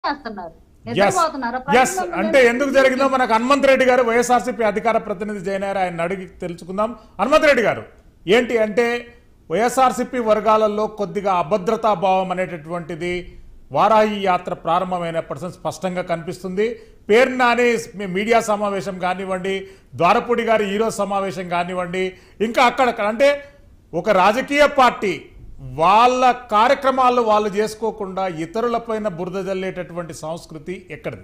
చేస్తున్నారు yes నిద్రపోతున్నారా yes ప్రజల ముందు అంటే ఎందుకు జరిగిందో మనకు హనుమంత్ రెడ్డి గారు వైఎస్ఆర్సీపీ అధికార ప్రతినిధి జైనారు ఆయన అడిగి తెలుసుకుందాం హనుమంత్ రెడ్డి గారు ఏంటి అంటే వైఎస్ఆర్సీపీ వర్గాలలో కొద్దిగా అభద్రతా భావం అనేటటువంటిది వారాహి యాత్ర ప్రారంభమైనప్పటి నుంచి స్పష్టంగా కనిపిస్తుంది పేరు నాని మీ మీడియా సమావేశం కానివ్వండి ద్వారపూడి గారి హీరో సమావేశం కానివ్వండి ఇంకా అక్కడ అంటే ఒక రాజకీయ పార్టీ వాళ్ళ కార్యక్రమాలు వాళ్ళు చేసుకోకుండా ఇతరులపైన బురద జల్లేటటువంటి సంస్కృతి ఎక్కడిది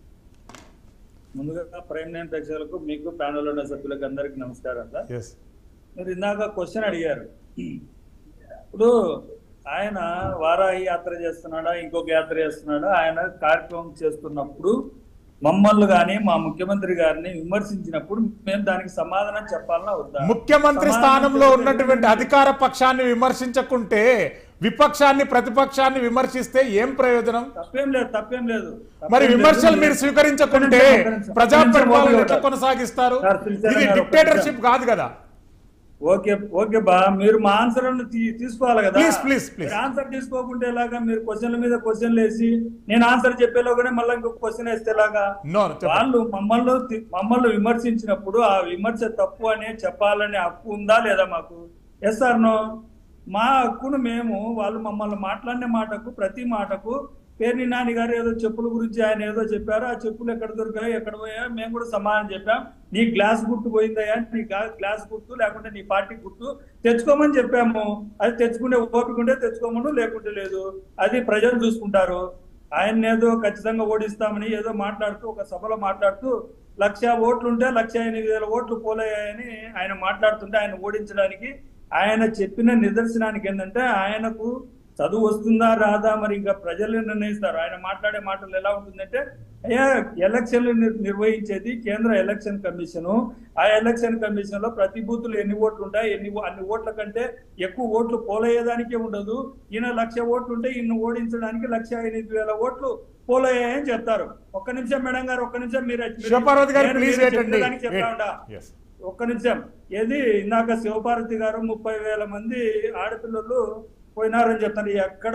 ముందుగా ప్రైమ్ నైన్ ప్రేక్షకులకు మీకు ప్యానల్ ఉన్న సభ్యులకు అందరికి నమస్కారం సార్ ఎస్ మీరు ఇందాక క్వశ్చన్ అడిగారు ఇప్పుడు ఆయన వారాహి యాత్ర చేస్తున్నాడా ఇంకొక యాత్ర చేస్తున్నాడా ఆయన కార్యక్రమం చేస్తున్నప్పుడు మమ్మల్ని గాని మా ముఖ్యమంత్రి గారిని విమర్శించినప్పుడు మేము దానికి సమాధానం చెప్పాలన్నా వద్దా ముఖ్యమంత్రి సమాధానం స్థానంలో చెప్పే ఉన్నటువంటి అధికార పక్షాన్ని విమర్శించకుంటే విపక్షాన్ని ప్రతిపక్షాన్ని విమర్శిస్తే ఏం ప్రయోజనం తప్పేం లేదు తప్పేం లేదు మరి తప్పేం లేదు. విమర్శలు మీరు స్వీకరించకుంటే ఒక్క నిమిషం, ఒక్క నిమిషం. ప్రజా ఒక్క నిమిషం పరిపాలన ఓపిక ఎట్లా పట్టు. కొనసాగిస్తారు సార్, శ్రీశైలం ఇది గారు, ఒక్క డిక్టేటర్షిప్ కాదు కదా ఓకే ఓకే బా మీరు మా ఆన్సర్ తీసుకోవాలి కదా Please, please, please. మీరు ఆన్సర్ తీసుకోకుంటే ఎలాగా మీరు క్వశ్చన్ల మీద క్వశ్చన్లు వేసి నేను ఆన్సర్ చెప్పేలోగానే మళ్ళీ ఇంకొక క్వశ్చన్ వేస్తే ఎలాగా No, no, చెప్పండి. వాళ్ళు మమ్మల్ని తి- మమ్మల్ని విమర్శించినప్పుడు ఆ విమర్శ తప్పు అని చెప్పాలనే హక్కు ఉందా లేదా మాకు ఎస్ సార్ నో మా హక్కును మేము వాళ్ళు మమ్మల్ని మాట్లాడిన మాటకు ప్రతి మాటకు పేర్ని నాని గారు ఏదో చెప్పుల గురించి ఆయన ఏదో చెప్పారు ఆ చెప్పులు ఎక్కడ దొరికాయి ఎక్కడ పోయా మేము కూడా సమాధానం చెప్పాం నీ గ్లాస్ గుర్తు పోయిందయ్యా నీ గా- గ్లాస్ గుర్తు లేకుంటే నీ పార్టీ గుర్తు తెచ్చుకోమని చెప్పాము అది తెచ్చుకునే ఓపిక ఉంటే తెచ్చుకోమను లేకుంటే లేదు అది ప్రజలు చూసుకుంటారు ఆయన ఏదో ఖచ్చితంగా ఓడిస్తామని ఏదో మాట్లాడుతూ ఒక సభలో మాట్లాడుతూ లక్ష ఓట్లు ఉంటే లక్ష ఎనిమిది వేల ఓట్లు పోలయ్యాయని ఆయన మాట్లాడుతుంటే ఆయన ఓడించడానికి ఆయన చెప్పిన నిదర్శనానికి ఏంటంటే ఆయనకు చదువు వస్తుందా రాదా మరి ఇంకా ప్రజలు నిర్ణయిస్తారు ఆయన మాట్లాడే మాటలు ఎలా ఉంటుందంటే అయ్యా ఎలక్షన్లు నిర్- నిర్వహించేది కేంద్ర ఎలక్షన్ కమిషన్ ఆ ఎలక్షన్ కమిషన్ లో ప్రతి బూతులు ఎన్ని ఓట్లు ఉంటాయి ఎన్ని ఓ- అన్ని ఓట్ల కంటే ఎక్కువ ఓట్లు పోలయ్యేదానికే ఉండదు ఈయన లక్ష ఓట్లు ఉంటే ఈయన ఓడించడానికి లక్ష ఎనిమిది వేల ఓట్లు పోలయ్యాయని చెప్తారు ఒక్క నిమిషం మేడం గారు ఒక్క నిమిషం మీరు మీరు- శివపార్వతి గారు నేను ప్లీజ్ మీరు వేటండి చెప్పేదానికి చెప్తా ఉండా. ఎస్ ఒక్క నిమిషం ఏది ఇందాక శివపార్వతి గారు ముప్పై వేల మంది ఆడపిల్లలు పోయినారని చెప్తారు ఎక్కడ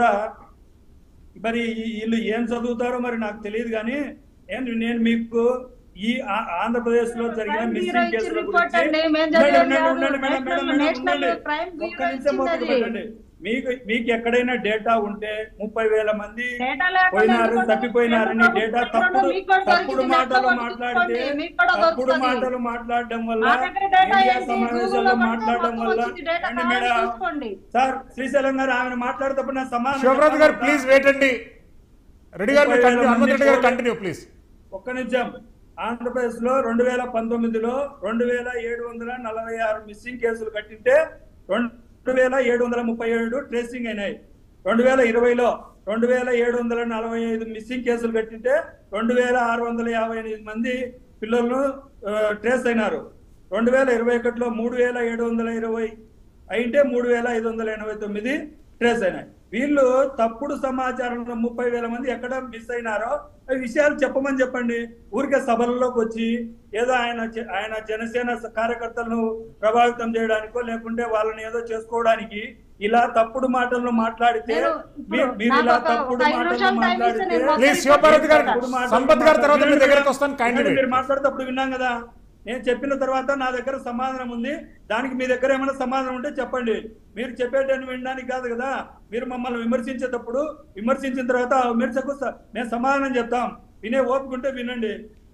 మరి ఈ- వీళ్ళు ఏం చదువుతారో మరి నాకు తెలియదు కానీ నేను నేను మీకు ఈ ఆ- ఆంధ్రప్రదేశ్ లో జరిగిన Crime మిస్సింగ్ Bureau కేసుల ఇచ్చిన గురించి report అండి. మేము ఉండండి, చదివేది ఉండండి, కాదు. ఉండండి, madam, madam, National- madam, National ఉండండి. Crime ఒక్క Bureau నిమిషం ఓపిక ఇచ్చింది పట్టండి. మీకు మీకు ఎక్కడైనా డేటా ఉంటే ముప్పై వేల మంది డేటా లేకుండా పోయినారు ఎందుకు తప్పిపోయినారని ఎందుకు డేటా ఎందుకు తప్పుడు మీకు కూడా తప్పుడు దొరికింది, మాటలు నెట్లో మాట్లాడితే కొట్టుకోండి, మీకు కూడా తప్పుడు దొరుకుతుంది. మాటలు మాట్లాడడం వల్ల మా దగ్గర డేటా మీడియా ఏంటి? సమావేశాల్లో గూగుల్లో మాట్లాడడం మొత్తం వల్ల వచ్చింది డేటా రండి కావాలి మేడం. చూసుకోండి. సార్ శ్రీశైలం గారు ఆమె మాట్లాడేటప్పుడు నా సమాధానం శివప్రసాద్ గారు చెప్పాలి ప్లీజ్ కదా? వేటండి రెడ్డి గారు ముప్పై వేల కంటిన్యూ హనుమంత్ రెడ్డి గారు మంది కంటిన్యూ ప్లీజ్ ఒక్క నిమిషం ఆంధ్రప్రదేశ్ లో రెండు వేల పంతొమ్మిదిలో రెండు వేల ఏడు వందల నలభై ఆరు మిస్సింగ్ కేసులు కట్టింటే రెండు వేల ఏడు వందల ముప్పై ఏడు ట్రేసింగ్ అయినాయి రెండు వేల ఇరవైలో రెండు వేల ఏడు వందల నలభై ఐదు మిస్సింగ్ కేసులు కట్టింటే రెండు వేల ఆరు వందల యాభై ఎనిమిది మంది పిల్లలను ట్రేస్ అయినారు రెండు వేల ఇరవై ఒకటిలో మూడు వేల ఏడు వందల ఇరవై అయితే మూడు వేల ఐదు వందల ఎనభై తొమ్మిది ట్రేస్ అయినాయి వీళ్ళు తప్పుడు సమాచారంలో ముప్పై వేల మంది ఎక్కడ మిస్ అయినారో ఆ విషయాలు చెప్పమని చెప్పండి ఊరికే సభలలోకి వచ్చి ఏదో ఆయన జ- ఆయన జనసేన స- కార్యకర్తలను ప్రభావితం చేయడానికో లేకుంటే వాళ్ళని ఏదో చేసుకోవడానికి ఇలా తప్పుడు మాటలను మాట్లాడితే నేను మీ- ఇప్పుడు మీరు ఇలా నాకు ఒక- తప్పుడు ఒక ఐదు మాటలను నిమిషాలు టైం ఇస్తే మాట్లాడితే నేను ప్లీజ్ శివపార్వతి గారు తప్పుడు మాటలు సంపత్ గారి తర్వాత మీ మాట్లాడితే దగ్గరకు వస్తాను కైండ్లీ వినండి, మీరు వెయిట్. మాట్లాడేటప్పుడు విన్నాం కదా నేను చెప్పిన తర్వాత నా దగ్గర సమాధానం ఉంది దానికి మీ దగ్గర ఏమైనా సమాధానం ఉంటే చెప్పండి మీరు చెప్పేటని వినడానికి కాదు కదా మీరు మమ్మల్ని విమర్శించేటప్పుడు విమర్శించిన తర్వాత ఆ విమర్శకు స- మేము సమాధానం చెప్తాం వినే ఓపిక ఉంటే వినండి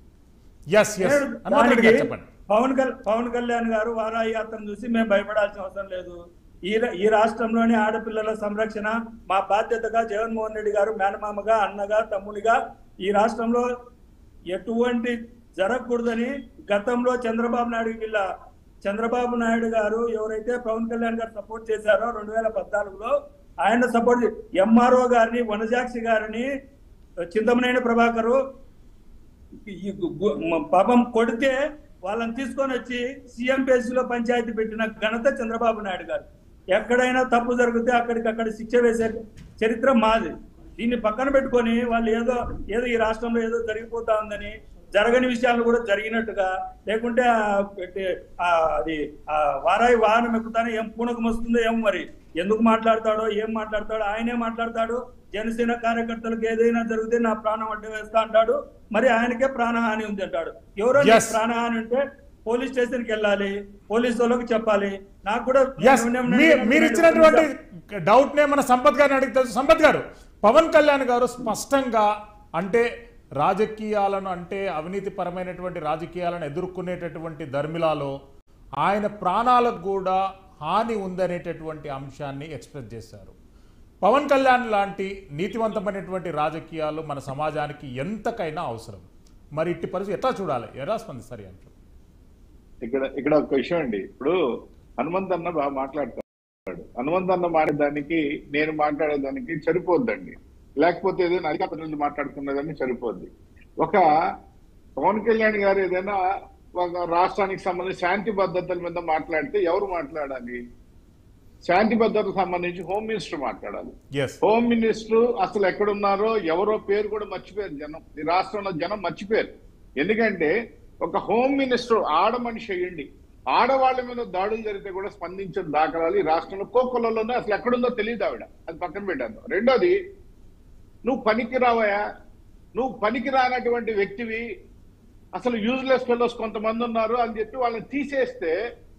ఎస్ ఎస్ నేను హనుమంత్ రెడ్డి గారు దానికి చెప్పండి పవన్ కల్ పవన్ కళ్యాణ్ గారు వారాహి యాత్రను చూసి మేము భయపడాల్సిన అవసరం లేదు ఈ రా- ఈ రాష్ట్రంలోని ఆడపిల్లల సంరక్షణ మా బాధ్యతగా జగన్మోహన్ రెడ్డి గారు మేనమామగా అన్నగా తమ్మునిగా ఈ రాష్ట్రంలో ఎటువంటి జరగకూడదని గతంలో చంద్రబాబు నాయుడు వీళ్ళ చంద్రబాబు నాయుడు గారు ఎవరైతే పవన్ కళ్యాణ్ గారు సపోర్ట్ చేశారో రెండు వేల పద్నాలుగులో ఆయన సపోర్ట్ ఎంఆర్ఓ గారిని వనజాక్షి గారిని చింతమనేని ప్రభాకరు ఈ గు- గు- మ- పాపం కొడితే వాళ్ళని తీసుకొని వచ్చి సీఎం లో పంచాయతీ పెట్టిన ఘనత చంద్రబాబు నాయుడు గారు ఎక్కడైనా తప్పు జరిగితే అక్కడికక్కడ శిక్ష వేసే చరిత్ర మాది దీన్ని పక్కన పెట్టుకొని వాళ్ళు ఏదో ఏదో ఈ రాష్ట్రంలో ఏదో జరిగిపోతా ఉందని జరగని విషయాలు కూడా జరిగినట్టుగా లేకుంటే ఆ పెట్టి- ఆ అది ఆ వారాయి వాహనం ఎక్కుతానే ఏం పూనకం వస్తుందో ఏం మరి ఎందుకు మాట్లాడతాడో ఏం మాట్లాడతాడో ఆయనే మాట్లాడతాడు జనసేన కార్యకర్తలకు ఏదైనా జరిగితే నా ప్రాణం అడ్డు వేస్తా అంటాడు మరి ఆయనకే ప్రాణహాని ఉంది అంటాడు ఎవరో నీకు Yes. ప్రాణహాని ఉంటే పోలీస్ స్టేషన్కి వెళ్ళాలి పోలీస్ వాళ్ళకి చెప్పాలి నాకు కూడా ఎస్ నేను- నేను- మీరు ఇచ్చినటువంటి డౌట్ నే మన సంపత్ గారిని అడిగితే సంపత్ గారు పవన్ కళ్యాణ్ గారు స్పష్టంగా అంటే రాజకీయాలను అంటే అవినీతి పరమైనటువంటి రాజకీయాలను ఎదుర్కొనేటటువంటి ధర్మిలాలో ఆయన ప్రాణాలకు కూడా హాని ఉందనేటటువంటి అంశాన్ని ఎక్స్ప్రెస్ చేశారు పవన్ కళ్యాణ్ లాంటి నీతివంతమైనటువంటి రాజకీయాలు మన సమాజానికి ఎంతకైనా అవసరం మరి ఇట్టి పరిస్థితి ఎట్లా చూడాలి ఎలా స్పందిస్తారు ఈ అంశం ఇక్కడ ఇక్కడ ఒక విషయం అండి ఇప్పుడు హనుమంత్ అన్న బాగా మాట్లాడతాడు హనుమంత్ అన్న మాట్లాడేదానికి నేను మాట్లాడేదానికి సరిపోద్దండి లేకపోతే ఏదైనా అధికార ప్రతినిధి మాట్లాడుకున్నదాన్ని సరిపోద్ది ఒక పవన్ కళ్యాణ్ గారు ఏదైనా ఒక రాష్ట్రానికి సంబంధించి శాంతి భద్రతల మీద మాట్లాడితే ఎవరు మాట్లాడాలి శాంతి భద్రతకు సంబంధించి హోమ్ మినిస్టర్ మాట్లాడాలి ఎస్ హోమ్ మినిస్టర్ అసలు ఎక్కడున్నారో ఎవరో పేరు కూడా మర్చిపోయారు జనం ఈ రాష్ట్రంలో జనం మర్చిపోయారు ఎందుకంటే ఒక హోమ్ మినిస్టర్ ఆడ మనిషి అయ్యండి ఆడవాళ్ళ మీద దాడులు జరిగితే కూడా స్పందించిన దాఖలాలు ఈ రాష్ట్రంలో కోకొల్లలోనే అసలు ఎక్కడుందో తెలియదు ఆవిడ అది పక్కన పెట్టాను రెండోది నువ్వు పనికి రావయా నువ్వు పనికి రానటువంటి వ్యక్తివి అసలు యూజ్లెస్ ఫెలోస్ కొంతమంది ఉన్నారు అని చెప్పి వాళ్ళని తీసేస్తే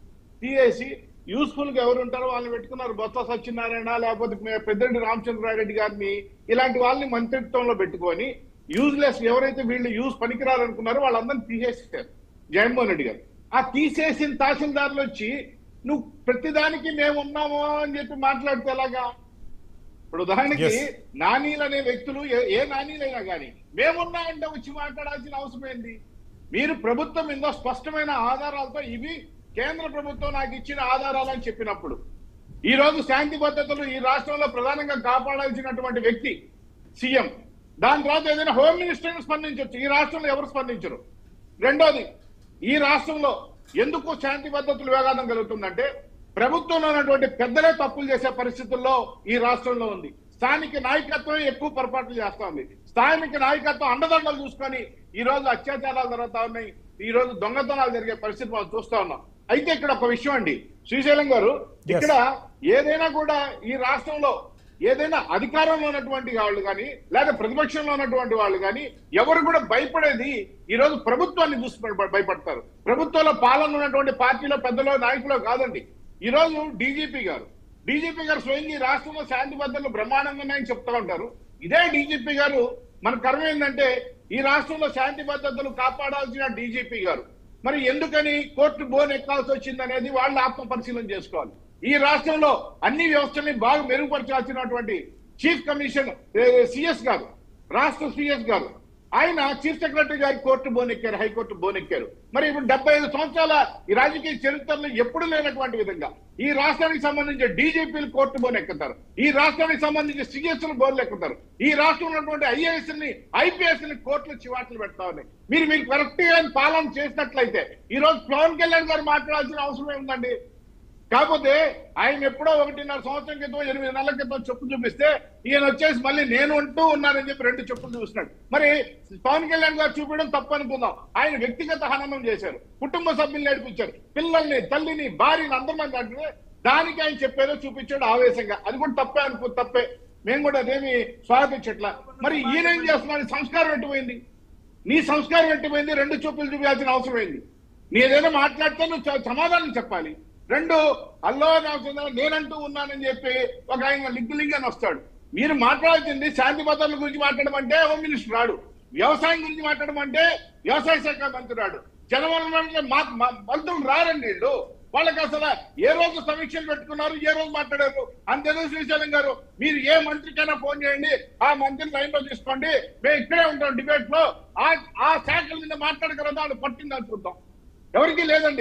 తీసేసి యూస్ఫుల్ గా ఎవరు ఉంటారో వాళ్ళని పెట్టుకున్నారు బొత్స సత్యనారాయణ లేకపోతే మే- పెద్దిరెడ్డి రామచంద్రారెడ్డి గారిని ఇలాంటి వాళ్ళని మంత్రిత్వంలో పెట్టుకొని యూజ్లెస్ ఎవరైతే వీళ్ళు యూజ్ పనికిరారు అనుకున్నారో వాళ్ళందరినీ తీసేసారు జగన్మోహన్ రెడ్డి గారు ఆ తీసేసిన తహసీల్దార్లు వచ్చి నువ్వు ప్రతిదానికి మేము ఉన్నాము అని చెప్పి మాట్లాడితే ఎలాగా ఇప్పుడు ఉదాహరణకి Yes. నానీలు అనే వ్యక్తులు ఏ- ఏ నానీలైనా కానీ మేమున్నామంటే వచ్చి మాట్లాడాల్సిన అవసరం ఏంది మీరు ప్రభుత్వం మీద స్పష్టమైన ఆధారాలతో ఇవి కేంద్ర ప్రభుత్వం నాకు ఇచ్చిన ఆధారాలు అని చెప్పినప్పుడు ఈ రోజు శాంతి భద్రతలు ఈ రాష్ట్రంలో ప్రధానంగా కాపాడాల్సినటువంటి వ్యక్తి సీఎం దాని తర్వాత ఏదైనా హోమ్ మినిస్టర్ స్పందించవచ్చు ఈ రాష్ట్రంలో ఎవరు స్పందించరు రెండోది ఈ రాష్ట్రంలో ఎందుకు శాంతి భద్రతలు వేగాదం కలుగుతుందంటే ప్రభుత్వంలో ఉన్నటువంటి పెద్దలే తప్పులు చేసే పరిస్థితుల్లో ఈ రాష్ట్రంలో ఉంది స్థానిక నాయకత్వం ఎక్కువ పొరపాట్లు చేస్తా ఉంది స్థానిక నాయకత్వం అండదండలు చూసుకొని ఈ రోజు అత్యాచారాలు జరుగుతా ఉన్నాయి ఈ రోజు దొంగతనాలు జరిగే పరిస్థితి మనం చూస్తా ఉన్నాం అయితే ఇక్కడ ఒక విషయం అండి శ్రీశైలం గారు ఇక్కడ ఏదైనా కూడా ఈ రాష్ట్రంలో ఏదైనా అధికారంలో ఉన్నటువంటి వాళ్ళు కానీ లేదా ప్రతిపక్షంలో ఉన్నటువంటి వాళ్ళు కానీ ఎవరు కూడా భయపడేది ఈ రోజు ప్రభుత్వాన్ని చూసి భయ- భయపడతారు ప్రభుత్వంలో పాలన ఉన్నటువంటి పార్టీలో పెద్దలో నాయకులో కాదండి ఈ రోజు డీజీపీ గారు డీజీపీ గారు స్వయంగా ఈ రాష్ట్రంలో శాంతి భద్రతలు బ్రహ్మాండంగా ఉన్నాయని చెప్తా ఉంటారు ఇదే డీజీపీ గారు మన కర్మ ఏంటంటే ఈ రాష్ట్రంలో శాంతి భద్రతలు కాపాడాల్సిన డీజీపీ గారు మరి ఎందుకని కోర్టు బోన్ ఎక్కాల్సి వచ్చింది అనేది వాళ్ళు ఆత్మ పరిశీలన చేసుకోవాలి ఈ రాష్ట్రంలో అన్ని వ్యవస్థల్ని బాగా మెరుగుపరచాల్సినటువంటి చీఫ్ కమిషన్ సిఎస్ గారు రాష్ట్ర సిఎస్ గారు ఆయన చీఫ్ సెక్రటరీ గారి కోర్టు బోనెక్కారు హైకోర్టు బోనెక్కారు మరి ఇప్పుడు డెబ్బై ఐదు సంవత్సరాల ఈ రాజకీయ చరిత్రలో ఎప్పుడు లేనటువంటి విధంగా ఈ రాష్ట్రానికి సంబంధించి డీజీపీలు కోర్టు బోనెక్కుతారు ఈ రాష్ట్రానికి సంబంధించి సిఎస్ బోర్లు ఎక్కుతారు ఈ రాష్ట్రంలో ఉన్నటువంటి ఐఏఎస్ ని ఐపీఎస్ ని కోర్టులు చివాట్లు పెడతా ఉన్నాయి మీరు మీరు కరెక్ట్ గా పాలన చేసినట్లయితే ఈ రోజు పవన్ కళ్యాణ్ గారు మాట్లాడాల్సిన అవసరం ఏముందండి కాకపోతే ఆయన ఎప్పుడో ఒకటిన్నర సంవత్సరం క్రితం ఎనిమిది నెలల క్రితం చెప్పు చూపిస్తే ఈయన వచ్చేసి మళ్ళీ నేను అంటూ ఉన్నానని చెప్పి రెండు చెప్పులు చూస్తున్నాడు మరి పవన్ కళ్యాణ్ గారు చూపించడం తప్పు అనుకుందాం ఆయన వ్యక్తిగత హననం చేశారు కుటుంబ సభ్యులు నడిపించారు పిల్లల్ని తల్లిని భార్యని అందరిమంది అంటే దానికి ఆయన చెప్పేదో చూపించాడు ఆవేశంగా అది కూడా తప్పే అనుకో తప్పే మేము కూడా అదేమి స్వాగతించట్లా మరి ఈయన ఏం చేస్తున్నాడు సంస్కారం ఎట్టిపోయింది నీ సంస్కారం ఎట్టిపోయింది రెండు చూపులు చూపించాల్సిన అవసరం ఏంది నీ ఏదైనా మాట్లాడితే నువ్వు స- సమాధానం చెప్పాలి రెండు అల్లో రామచంద్ర నేనంటూ ఉన్నానని చెప్పి ఒక ఆయన లిగ్గులింగ్ అని వస్తాడు మీరు మాట్లాడాల్సింది శాంతి భద్రతల గురించి మాట్లాడమంటే హోమ్ మినిస్టర్ రాడు వ్యవసాయం గురించి మాట్లాడమంటే వ్యవసాయ శాఖ మంత్రి రాడు జనవరం మంత్రులు రారండి వీళ్ళు వాళ్ళకి అసలు ఏ రోజు సమీక్షలు పెట్టుకున్నారు ఏ రోజు మాట్లాడారు అంతేదో శ్రీశైలం గారు మీరు ఏ మంత్రికైనా ఫోన్ చేయండి ఆ మంత్రిని లైన్ లో తీసుకోండి మేము ఇక్కడే ఉంటాం డిబేట్ లో ఆ ఆ శాఖల మీద మాట్లాడగలదా వాళ్ళు పట్టింది అనుకుంటాం ఎవరికీ లేదండి